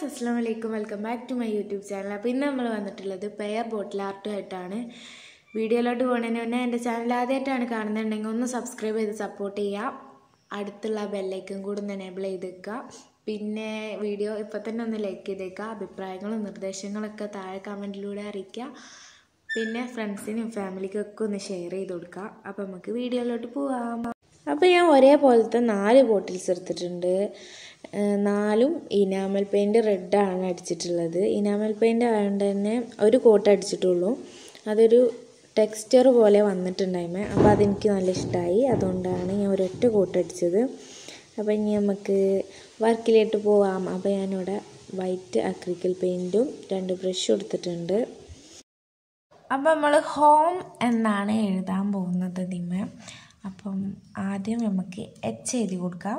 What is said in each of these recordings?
guys അസ്സാം വലൈക്കും welcome back to my YouTube channel അപ്പോൾ ഇന്ന് നമ്മൾ വന്നിട്ടുള്ളത് പെയർ ബോട്ടിൽ ആർട്ടുമായിട്ടാണ് വീഡിയോയിലോട്ട് പോകുന്നതിന് മുന്നേ എൻ്റെ ചാനൽ ആദ്യമായിട്ടാണ് കാണുന്നുണ്ടെങ്കിൽ ഒന്ന് സബ്സ്ക്രൈബ് ചെയ്ത് സപ്പോർട്ട് ചെയ്യുക അടുത്തുള്ള ബെല്ലൈക്കും കൂടെ ഒന്ന് എനേബിൾ ചെയ്തേക്കുക പിന്നെ വീഡിയോ ഇപ്പോൾ തന്നെ ഒന്ന് ലൈക്ക് ചെയ്തേക്കുക അഭിപ്രായങ്ങളും നിർദ്ദേശങ്ങളൊക്കെ താഴെ കമൻറ്റിലൂടെ അറിയിക്കുക പിന്നെ ഫ്രണ്ട്സിനും ഫാമിലിക്കും ഒക്കെ ഒന്ന് ഷെയർ ചെയ്ത് കൊടുക്കുക അപ്പോൾ നമുക്ക് വീഡിയോയിലോട്ട് പോവാം അപ്പോൾ ഞാൻ ഒരേപോലത്തെ നാല് ബോട്ടിൽസ് എടുത്തിട്ടുണ്ട് ഏഹ് നാലും ഇനാമൽ പെയിൻറ് റെഡാണ് അടിച്ചിട്ടുള്ളത് ഇനാമൽ പെയിൻറ് ആയതുകൊണ്ട് തന്നെ ഒരു കോട്ട് അടിച്ചിട്ടുള്ളൂ അതൊരു ടെക്സ്ചർ പോലെ വന്നിട്ടുണ്ടായിരുന്നു അപ്പോൾ അതെനിക്ക് നല്ല ഇഷ്ടമായി അതുകൊണ്ടാണ് ഞാൻ ഒരൊറ്റ കോട്ട് അടിച്ചത് അപ്പോൾ ഇനി നമുക്ക് വർക്കിലോട്ട് പോവാം അപ്പോൾ ഞാനിവിടെ വൈറ്റ് അക്രിക്കൽ പെയിൻറ്റും രണ്ട് ബ്രഷും എടുത്തിട്ടുണ്ട് അപ്പം നമ്മൾ ഹോം എന്നാണ് എഴുതാൻ പോകുന്നത് ദിമ അപ്പം ആദ്യം നമുക്ക് എച്ച് എഴുതി കൊടുക്കാം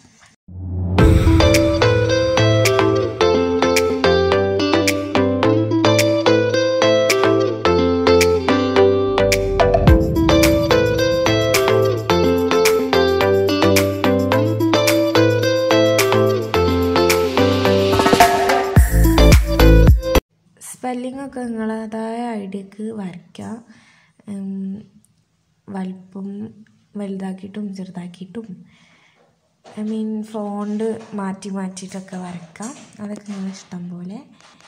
സ്പെല്ലിംഗ് ഒക്കെ നിങ്ങളതായ ഐഡിയക്ക് വരയ്ക്കാം വലിപ്പം വലുതാക്കിയിട്ടും ചെറുതാക്കിയിട്ടും ഐ മീൻ ഫോണ്ട് മാറ്റി മാറ്റിയിട്ടൊക്കെ വരയ്ക്കാം അതൊക്കെ നിങ്ങൾ ഇഷ്ടം പോലെ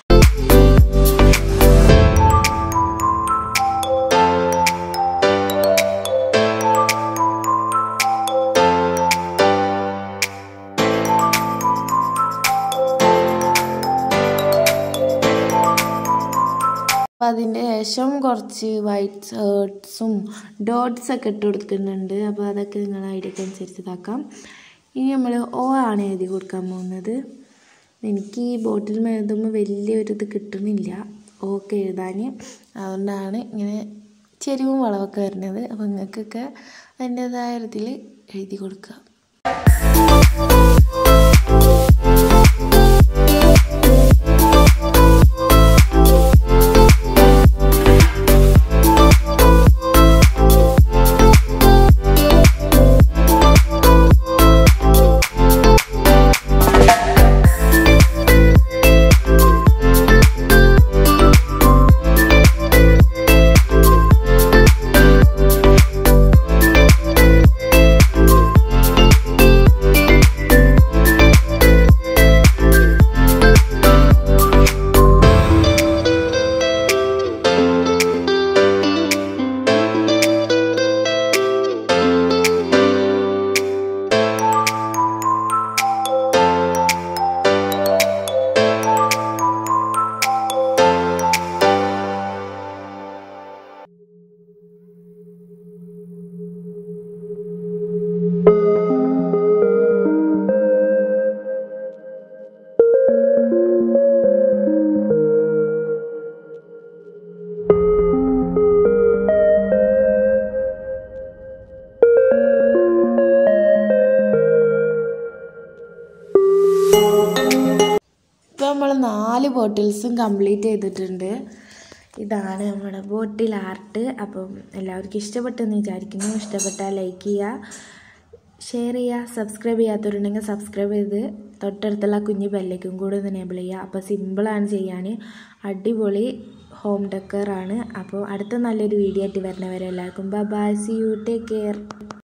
അപ്പം അതിൻ്റെ ശേഷം കുറച്ച് വൈറ്റ് ഹേർട്സും ഡോട്ട്സ് ഒക്കെ ഇട്ട് കൊടുക്കുന്നുണ്ട് അപ്പോൾ അതൊക്കെ നിങ്ങൾ ഐഡിയക്ക് അനുസരിച്ച് ഇതാക്കാം ഇനി നമ്മൾ ഓ ആണ് എഴുതി കൊടുക്കാൻ പോകുന്നത് എനിക്ക് ഈ ബോട്ടിൽ എഴുതുമ്പോൾ വലിയൊരു ഇത് കിട്ടുന്നില്ല ഓക്കെ എഴുതാൻ അതുകൊണ്ടാണ് ഇങ്ങനെ ചെരിവും വളവൊക്കെ വരുന്നത് അപ്പോൾ നിങ്ങൾക്കൊക്കെ അതിൻ്റേതായ ഇതിൽ എഴുതി കൊടുക്കുക ഇപ്പോൾ നമ്മൾ നാല് ബോട്ടിൽസും കംപ്ലീറ്റ് ചെയ്തിട്ടുണ്ട് ഇതാണ് നമ്മുടെ ബോട്ടിൽ ആർട്ട് അപ്പം എല്ലാവർക്കും ഇഷ്ടപ്പെട്ടെന്ന് വിചാരിക്കുന്നു ഇഷ്ടപ്പെട്ടാൽ ലൈക്ക് ചെയ്യുക ഷെയർ ചെയ്യുക സബ്സ്ക്രൈബ് ചെയ്യാത്തവരുണ്ടെങ്കിൽ സബ്സ്ക്രൈബ് ചെയ്ത് തൊട്ടടുത്തുള്ള കുഞ്ഞ് ബെല്ലേക്കും കൂടെ ഒന്ന് എനേബിൾ ചെയ്യുക അപ്പോൾ സിമ്പിളാണ് ചെയ്യാൻ അടിപൊളി ഹോം ഡെക്കറാണ് അപ്പോൾ അടുത്ത നല്ലൊരു വീഡിയോ ആയിട്ട് വരുന്നവരെ എല്ലാവർക്കും bye bye see you take care